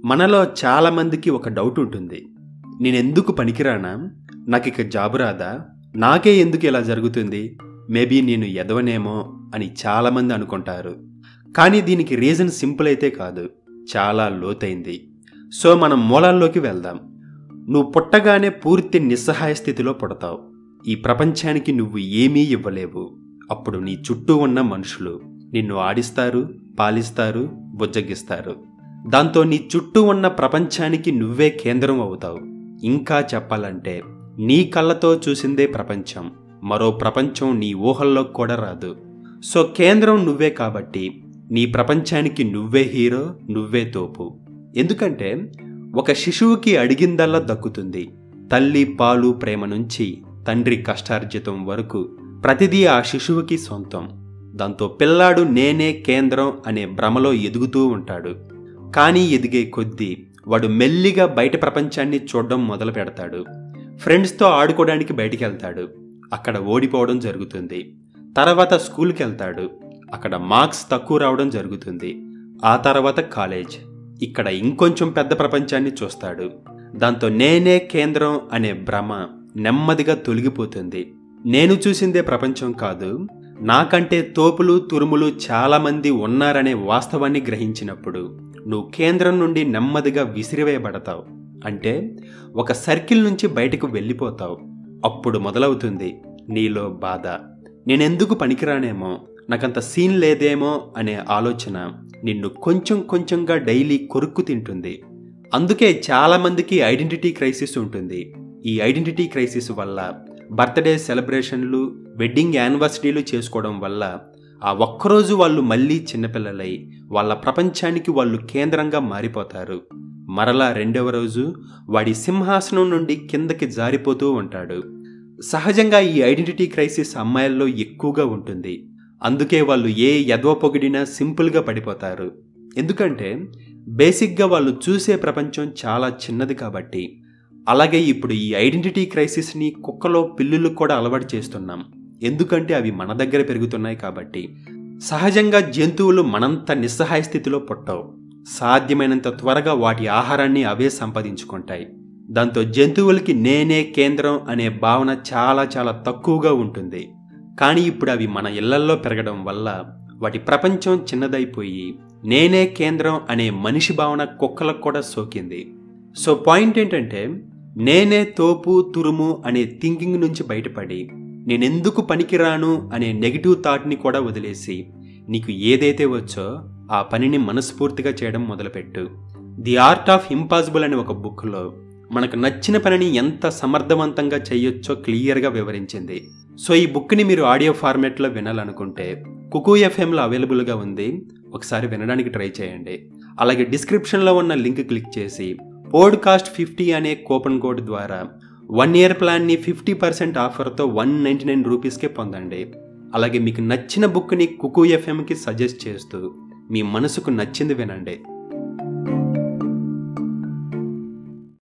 మనలో చాలామందికి ఒక డౌట్ ఉంటుంది నేనెందుకు పనికిరానా నాకు ఇక జాబు రాదా నాకే ఎందుకు ఇలా జరుగుతుంది మేబీ నేను ఎదవనేమో అని చాలామంది అనుకుంటారు కానీ దీనికి రీజన్ సింపుల్ అయితే కాదు చాలా లోతైంది సో మనం మూలాల్లోకి వెళ్దాం నువ్వు పుట్టగానే పూర్తి నిస్సహాయ స్థితిలో పుడతావు ఈ ప్రపంచానికి నువ్వు ఏమీ ఇవ్వలేవు అప్పుడు నీ చుట్టూ ఉన్న మనుషులు నిన్ను ఆడిస్తారు పాలిస్తారు బుజ్జగిస్తారు దాంతో నీ చుట్టూ ఉన్న ప్రపంచానికి నువ్వే కేంద్రం అవుతావు ఇంకా చెప్పాలంటే నీ కళ్ళతో చూసిందే ప్రపంచం మరో ప్రపంచం నీ ఊహల్లోకి కూడా రాదు సో కేంద్రం నువ్వే కాబట్టి నీ ప్రపంచానికి నువ్వే హీరో నువ్వే తోపు ఎందుకంటే ఒక శిశువుకి అడిగిందల్లా దక్కుతుంది తల్లి పాలు ప్రేమ నుంచి తండ్రి కష్టార్జితం వరకు ప్రతిదీ ఆ శిశువుకి సొంతం దాంతో పిల్లాడు నేనే కేంద్రం అనే భ్రమలో ఎదుగుతూ ఉంటాడు కానీ ఎదిగే కొద్దీ వాడు మెల్లిగా బయట ప్రపంచాన్ని చూడడం మొదలు పెడతాడు ఫ్రెండ్స్తో ఆడుకోవడానికి బయటికి వెళ్తాడు అక్కడ ఓడిపోవడం జరుగుతుంది తర్వాత స్కూల్కి వెళ్తాడు అక్కడ మార్క్స్ తక్కువ రావడం జరుగుతుంది ఆ తర్వాత కాలేజ్ ఇక్కడ ఇంకొంచెం పెద్ద ప్రపంచాన్ని చూస్తాడు దాంతో నేనే కేంద్రం అనే భ్రమ నెమ్మదిగా తొలగిపోతుంది నేను చూసిందే ప్రపంచం కాదు నాకంటే తోపులు తురుములు చాలామంది ఉన్నారనే వాస్తవాన్ని గ్రహించినప్పుడు నువ్వు కేంద్రం నుండి నెమ్మదిగా విసిరివేయబడతావు అంటే ఒక సర్కిల్ నుంచి బయటకు వెళ్ళిపోతావు అప్పుడు మొదలవుతుంది నీలో బాధ నేనెందుకు పనికిరానేమో నాకంత సీన్ లేదేమో అనే ఆలోచన నిన్ను కొంచెం కొంచెంగా డైలీ కొరుక్కు తింటుంది అందుకే చాలామందికి ఐడెంటిటీ క్రైసిస్ ఉంటుంది ఈ ఐడెంటిటీ క్రైసిస్ వల్ల బర్త్డే సెలబ్రేషన్లు వెడ్డింగ్ యానివర్సరీలు చేసుకోవడం వల్ల ఆ ఒక్కరోజు వాళ్ళు మళ్ళీ చిన్నపిల్లలై వాళ్ళ ప్రపంచానికి వాళ్ళు కేంద్రంగా మారిపోతారు మరలా రెండవ రోజు వాడి సింహాసనం నుండి కిందకి జారిపోతూ ఉంటాడు సహజంగా ఈ ఐడెంటిటీ క్రైసిస్ అమ్మాయిల్లో ఎక్కువగా ఉంటుంది అందుకే వాళ్ళు ఏ ఎదవ పొగిడినా సింపుల్గా పడిపోతారు ఎందుకంటే బేసిక్గా వాళ్ళు చూసే ప్రపంచం చాలా చిన్నది కాబట్టి అలాగే ఇప్పుడు ఈ ఐడెంటిటీ క్రైసిస్ని కుక్కలో పిల్లులు కూడా అలవాటు చేస్తున్నాం ఎందుకంటే అవి మన దగ్గర పెరుగుతున్నాయి కాబట్టి సహజంగా జంతువులు మనంత నిస్సహాయ స్థితిలో పుట్టవు సాధ్యమైనంత త్వరగా వాటి ఆహారాన్ని అవే సంపాదించుకుంటాయి దాంతో జంతువులకి నేనే కేంద్రం అనే భావన చాలా చాలా తక్కువగా ఉంటుంది కానీ ఇప్పుడు అవి మన ఇళ్లల్లో పెరగడం వల్ల వాటి ప్రపంచం చిన్నదైపోయి నేనే కేంద్రం అనే మనిషి భావన కుక్కలకు కూడా సోకింది సో పాయింట్ ఏంటంటే నేనే తోపు తురుము అనే థింకింగ్ నుంచి బయటపడి నేనెందుకు పనికిరాను అనే నెగిటివ్ థాట్ని కూడా వదిలేసి నీకు ఏదైతే వచ్చో ఆ పనిని మనస్ఫూర్తిగా చేయడం మొదలుపెట్టు ది ఆర్ట్ ఆఫ్ ఇంపాసిబుల్ అనే ఒక బుక్లో మనకు నచ్చిన పనిని ఎంత సమర్థవంతంగా చేయొచ్చో క్లియర్గా వివరించింది సో ఈ బుక్ని మీరు ఆడియో ఫార్మాట్లో వినాలనుకుంటే కుకు ఎఫ్ఎంలో అవైలబుల్గా ఉంది ఒకసారి వినడానికి ట్రై చేయండి అలాగే డిస్క్రిప్షన్లో ఉన్న లింక్ క్లిక్ చేసి పోడ్కాస్ట్ ఫిఫ్టీ అనే కూపన్ కోడ్ ద్వారా వన్ ఇయర్ ప్లాన్ని ఫిఫ్టీ పర్సెంట్ ఆఫర్తో వన్ నైంటీ నైన్ రూపీస్కే పొందండి అలాగే మీకు నచ్చిన బుక్ని కుకు ఎఫ్ఎంకి సజెస్ట్ చేస్తూ మీ మనసుకు నచ్చింది వినండి